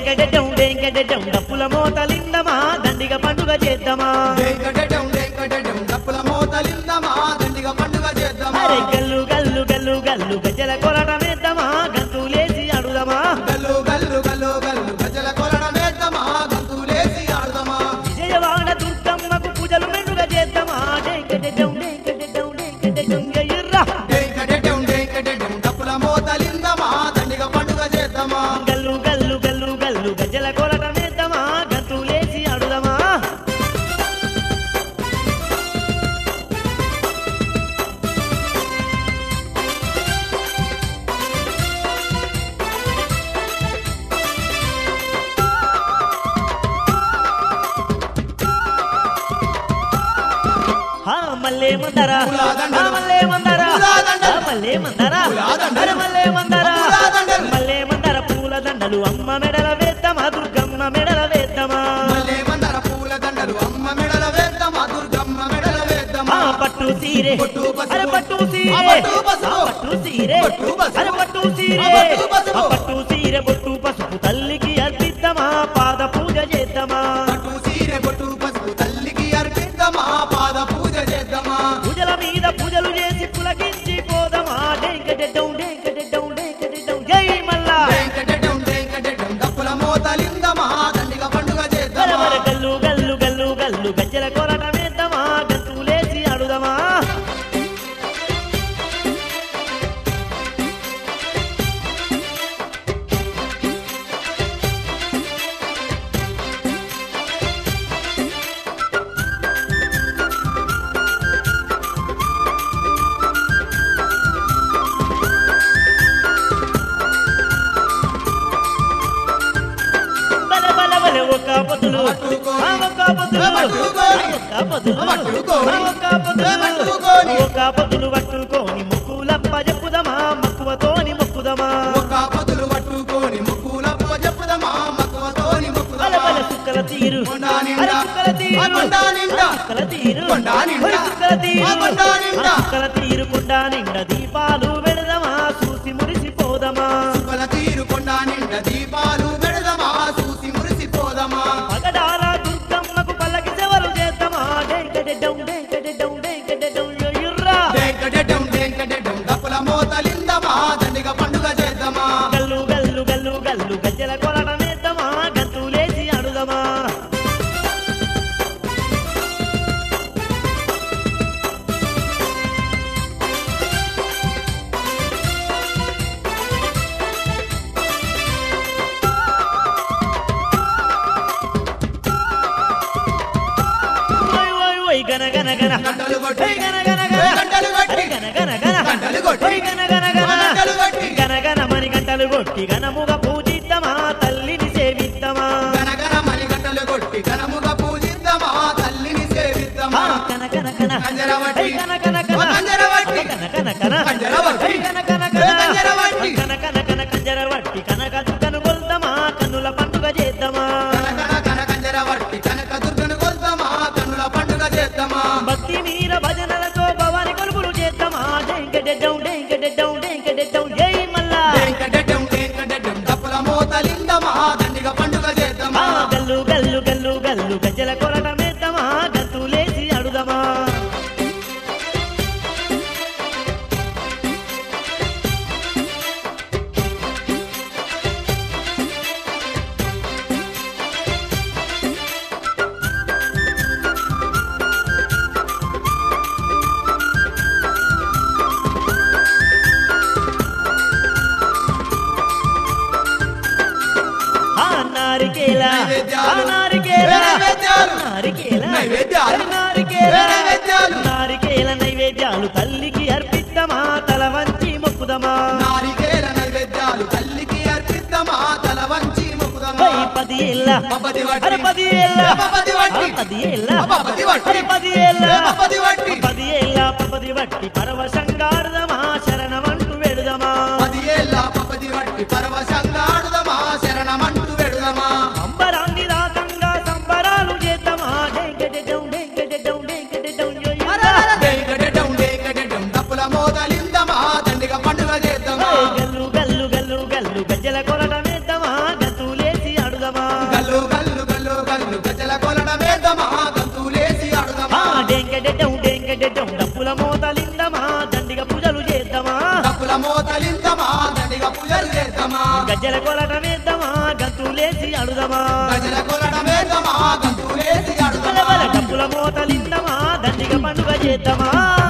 డెంకెడెడం డెంకెడెడం డప్పుల మోతలిందమా దండిగ పండుగ చేద్దామా వెంకటెటం వెంకటెటం డప్పుల మోతలిందమా దండిగా పండుగ చేద్దామా అరే గల్లు గల్లు గల్లు గల్లు గజ్జల కొలటమేద్దామా గంతులేసి అడుదమా గల్లు గల్లు గల్లు గల్లు గజల కొలడమేద్దామా గంతులేసి ఆడదామా విజయవాడ దుర్గమ్మకు పూజలు మెండుగా చేద్దామా డెంకెడెడం డెంకెడెడం డెంకెడెడం ఎయ్యుర్రా వెంకటెటం వెంకటెటం డప్పుల మోతలిందమా దండిగా పండుగ చేద్దామా గల్లు గల్లు గల్లు గల్లు గజ్జల కొలటమేద్దామా గంతులేసి అడుదమా హా మల్లే మందరా పూలాదండలు. హా మల్లే మందరా పూలాదండలు. హా మల్లే మందరా పూలాదండలు. అరే మల్లే మందరా పూలాదండలు. మల్లే మందర పూల దండలు అమ్మ మెడల వేద్దామా దుర్గమ్మ మెడల వేద్దామా మల్లె మందర పూల దండలు అమ్మ మెడల వేద్దామా దుర్గమ్మ మెడల వేద్దామా ఆ పట్టు సీరే పట్టు పసుపు. అరే పట్టు ఆ సీరే పట్టు పసుపు. ఆ పట్టు సీరే పట్టు పసుపు. అరే పట్టు సీరే ఆ పట్టు పసుపు. ఆ పట్టు సీరే బొట్టు పసుపు తల్లికి అర్పిద్దామా పాద పూజ చేద్దామా పట్టు సీరె బొట్టు పసుపు తల్లికి అర్పిద్దామా పాద పూజ చేద్దామా పూజల మీద పూజలు చేసి పులకించి పోదమా డేంకటెడ్డం డేంకటెడ్డం డేంకటెడ్డం జై మల్లా వెంకటెటం వెంకటెటం డప్పుల మోతలిందమా దండిగా పండుగ చేద్దామా వరవర గల్లు గల్లు గల్లు గల్లు గజ్జల కొరటమేద్దామా గంతులేసి అడుదమా బల బల బల ఒక్క పొద్దులు పట్టుకోని. ఆ ఒక్క పొద్దులు పట్టుకోని. ఒక్క పొద్దులు పట్టుకోని. ఆ ఒక్క పొద్దులు పట్టుకోని. ఒక్క పొద్దులు పట్టుకోని ముక్కులప్ప చెప్పుదమా మక్కువతోని మొక్కుదమా ఒక్క పదులు పట్టుకొని ముక్కులప్ప చెప్పుదమా మక్కువతోని బల మొక్కుదమా బల సుక్కల తీరు కొండా నిండా. అరే సుక్కల తీరు ఆ కొండా నిండా. ఆ సుక్కల తీరు కొండా నిండా. ఒరే సుక్కల తీరు ఆ కొండా నిండా. ఆ సుక్కల తీరు కొండా నిండా దీపాలు పెడదమా చూసి మురిసిపోదమా సుక్కల తీరు కొండ నిండ దీపాలు పెడదమా చూసి మురిసిపోదమా పగడాల దుర్గమ్మకు పల్లకి సేవలు చేద్దామా డేంకటెడ్డం డేంకటెడ్డం డేంకటెడ్డం ఎయ్యుర్రా వెంకటెటం వెంకటెటం డప్పుల మోతలిందమా దండిగా పండుగ చేద్దామా గల్లు గల్లు గల్లు గల్లు గజ్జల కొలటమేద్దామా గంతులేసి అడుదమా ఓయ్ ఓయ్ ఓయ్ గన గన గన గంటలు కొట్టి. ఓయ్ గన గన గన గంటలు కొట్టి. అరే గన గన గన గంటలు కొట్టి. ఓయ్ గన గన గన గంటలు కొట్టి. గన గన మని గంటలు కొట్టి గనముగా పూజిద్దామా తల్లిని సేవిద్దామా గనగన మణి గంటలు కొట్టి ఘనముగా పూజిద్దామా తల్లిని ఆ, సేవిద్దామా కన కన కన కంజరవట్టి. ఓయ్ కన కన కన ఓ కంజరవట్టి. కన కన కన కంజరవట్టి. ఓయ్ కన కన ఓ కన కంజరవట్టి. కన కన కన కంజరవట్టి కనక దుర్గను కొల్దామా కన్నుల పండుగ చేద్దామా కనకన కన కంజరవట్టి కనక దుర్గను కొల్దామా కన్నుల పండుగ చేద్దామా భక్తి మీర భజనలతో భవాని కొలుపులు చేద్దామా డెంకెడెడ్డం డెంకెడెడ్డం డెంకెడెడ్డం జై మల్లా వెంకటెటం వెంకటెటం డప్పుల మోతలిందమా దండిగా పండుగ చేద్దామా ఆ, గల్లు గల్లు గల్లు గల్లు గజ్జల కొరటమేద్దామా గంతులేసి అడుదమా ఆ నారికేల నైవేద్యాలు. ఆ నారికేల నైవేద్యాలు. నారికేల నైవేద్యాలు. నారికేల నైవేద్యాలు. నారికేల నైవేద్యాలు తల్లికి అర్పిద్దామా తల వంచి మొక్కుదమా నారికేల నైవేద్యాలు తల్లికి అర్పిద్దామా తల వంచి మొక్కుదమా ఓయ్ పది ఏళ్ళ పప్పది వట్టి. అరే పది ఏళ్ళ పప్పది వట్టి. ఆ, పది ఏళ్ళ పప్పది వట్టి. అరే పది ఏళ్ళ పప్పది వట్టి. పది ఏళ్ళ పప్పది వట్టి పరవశంగాడుదమా శరణమంటూ వెడుదమా పది ఏళ్ళ పప్పది వట్టి పరవశంగా ఆడుదమా శరణమంటూ వెడుదమా అంబరాన్ని రాకంగా సంబరాలు చేద్దామా డెంకెడెడం డెంకెడెడం డెంకెడెడం యోయ్యో. వెంకటెటం వెంకటెటం డప్పుల మోతలిందమా దండిగా పండుగ చేద్దామా ఏయ్ గల్లు గల్లు గల్లు గల్లు గజ్జల కొరటమేద్దామా గంతులేసి అడుదమా మోతలిందమా దండిగా పూజలు చేద్దామా గజ్జల కొలటమేద్దామా గంతులేసి అడుదమా గజల కొలడమేద్దామా గంతులేసి బల బల అడుగుదామా డప్పుల మోతలిందమా దండిగా పండుగ చేద్దామా